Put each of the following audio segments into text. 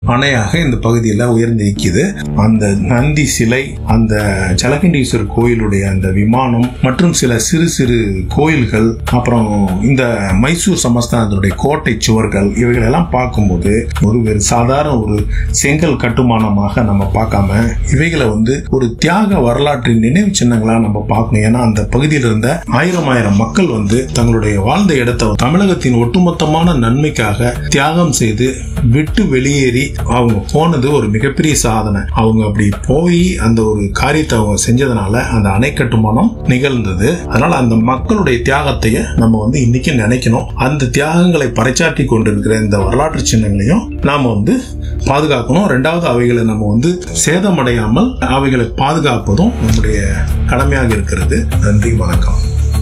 அணையாக இந்த பகுதியில் உயர்ந்து நிற்கிது அந்த நந்தி சிலை அந்த ஜலகண்டீஸ்வரர் கோயிலுடைய அந்த விமானம் மற்றும் சில சிறு சிறு கோயில்கள் அப்புறம் இந்த மைசூர் சமஸ்தானத்தினுடைய கோட்டை சுவர்கள் இவைகள் எல்லாம் பார்க்கும்போது ஒரு வெறும் சாதாரண ஒரு செங்கல் கட்டுமானமாக நம்ம பார்க்காம இவைகளை வந்து ஒரு தியாக வரலாற்றின் நினைவு சின்னங்களா நம்ம பார்க்கணும் ஏன்னா அந்த பகுதியில் இருந்த ஆயிரம் ஆயிரம் மக்கள் வந்து தங்களுடைய வாழ்ந்த இடத்தை தமிழகத்தின் ஒட்டுமொத்தமான நன்மைக்காக தியாகம் செய்து விட்டு வெளியேறி அவங்க போனது ஒரு மிகப்பெரிய சாதனை அவங்க அப்படி போய் அந்த ஒரு காரியத்தை அவங்க செஞ்சதுனால அந்த அணை கட்டுமானம் நிகழ்ந்தது அதனால அந்த மக்களுடைய தியாகத்தையே நம்ம வந்து இன்னைக்கு நினைக்கணும் அந்த தியாகங்களை பறைச்சாற்றி கொண்டிருக்கிற இந்த வரலாற்று சின்னங்களையும் நாம வந்து பாதுகாக்கணும் ரெண்டாவது அவைகளை நம்ம வந்து சேதமடையாமல் அவைகளை பாதுகாப்பதும் நம்முடைய கடமையாக இருக்கிறது நன்றி வணக்கம்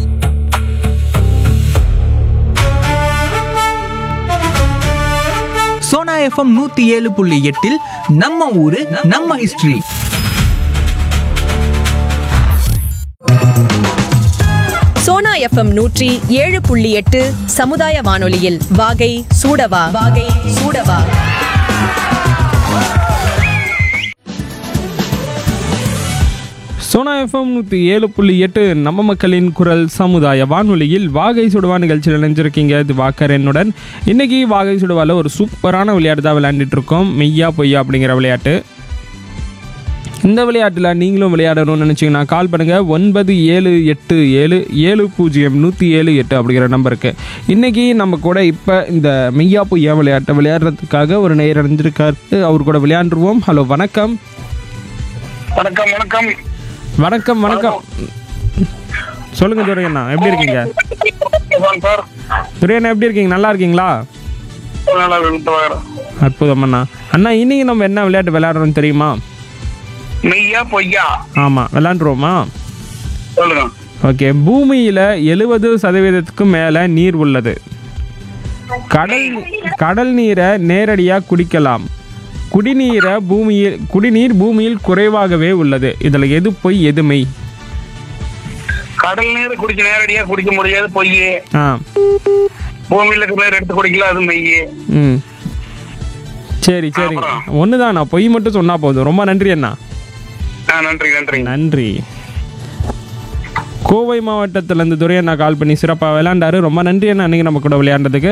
சோனா எஃப்எம் நூத்தி ஏழு புள்ளி எட்டில் நம்ம ஊரு நம்ம ஹிஸ்டரி சோனா எஃப்எம் நூற்றி ஏழு புள்ளி எட்டு சமுதாய வானொலியில் வாகை சூடவா வாகை சூடவா சோனா எஃப்எம் நூற்றி ஏழு புள்ளி எட்டு நம்ம மக்களின் குரல் சமுதாய வானொலியில் வாகை சுடுவா நிகழ்ச்சியில் இணைஞ்சிருக்கீங்க இது வாக்கர் என்னுடன் இன்னைக்கு வாகை சுடுவாவில் ஒரு சூப்பரான விளையாட்டு தான் விளையாண்டுட்டு இருக்கோம் மெய்யா பொய்யா அப்படிங்கிற விளையாட்டு இந்த விளையாட்டில் நீங்களும் விளையாடணும்னு நினச்சிங்கன்னா கால் பண்ணுங்கள் ஒன்பது ஏழு எட்டு ஏழு ஏழு பூஜ்ஜியம் நூற்றி ஏழு எட்டு அப்படிங்கிற நம்பருக்கு இன்றைக்கி நம்ம கூட இப்போ இந்த மெய்யா பொய்யா விளையாட்டை விளையாடுறதுக்காக ஒரு நேர் அடைஞ்சிருக்காரு அவர் கூட விளையாண்டுருவோம் ஹலோ வணக்கம் வணக்கம் வணக்கம் வணக்கம் வணக்கம் சொல்லுங்க துரையண்ணா எப்படி இருக்கீங்க இதான் சார் துரையண்ணா எப்படி இருக்கீங்க நல்லா இருக்கீங்களா நல்லா இருக்கு வாங்குறேன். அற்புதம் அண்ணா அண்ணா இன்னைக்கு நம்ம என்ன விளையாட்டு விளையாடுறோம் தெரியுமா மெய்யா பொய்யா ஆமாம் விளையாண்டுருவோமா சொல்லுங்க ஓகே பூமியில் எழுபது சதவீதத்துக்கும் மேலே நீர் உள்ளது கடல் கடல் நீரை நேரடியாக குடிக்கலாம் குடிநீரை பூமியில் குடிநீர் பூமியில் குறைவாகவே உள்ளது இதில் எது பொய் எது மெய் கடல் நீர் குடிக்க நேரடியா குடிக்க முடியாது பொய் ஆ பூமியில இருக்க நீர் எடுத்து குடிக்கல அது மெய் ம் சரி சரிங்க ஒன்று தாண்ணா பொய் மட்டும் சொன்னால் போதும் ரொம்ப நன்றி அண்ணா ஆ நன்றி நன்றி நன்றி கோவை மாவட்டத்திலேருந்து துரை அண்ணா கால் பண்ணி சிறப்பாக விளையாண்டாரு ரொம்ப நன்றி அண்ணா அன்றைக்கி நம்ம கூட விளையாண்டதுக்கு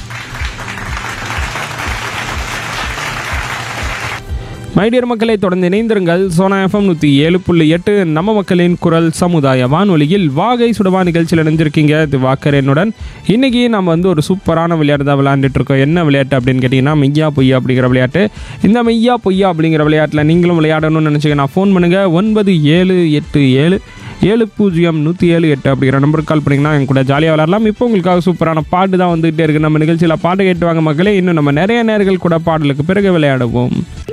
மைடியர் மக்களை தொடர்ந்து இணைந்திருங்கள் சோனா எஃப்எம் நூற்றி ஏழு புள்ளி எட்டு நம்ம மக்களின் குரல் சமுதாய வானொலியில் வாகை சுடவா நிகழ்ச்சியில் இணைஞ்சிருக்கீங்க இது வாக்கர் என்னுடன் இன்றைக்கி நம்ம வந்து ஒரு சூப்பரான விளையாட்டு தான் விளையாண்டுட்டு இருக்கோம் என்ன விளையாட்டு அப்படின்னு கேட்டிங்கன்னா மெய்யா பொய்யா அப்படிங்கிற விளையாட்டு இந்த மெய்யா பொய்யா அப்படிங்கிற விளையாட்டில் நீங்களும் விளையாடணும்னு நினச்சிங்கன்னா ஃபோன் பண்ணுங்கள் ஒன்பது ஏழு எட்டு ஏழு ஏழு பூஜ்ஜியம் நூற்றி ஏழு எட்டு அப்படிங்கிற நம்பருக்கு கால் பண்ணிங்கன்னா என் கூட ஜாலியாக விளையாடலாம் இப்போ உங்களுக்காக சூப்பரான பாட்டு தான் வந்துகிட்டே இருக்குது நம்ம நிகழ்ச்சியில் பாட்டு கேட்டு வாங்க மக்களே இன்னும் நம்ம நிறைய நேர்கள் கூட பாடலுக்கு பிறகு விளையாடுவோம்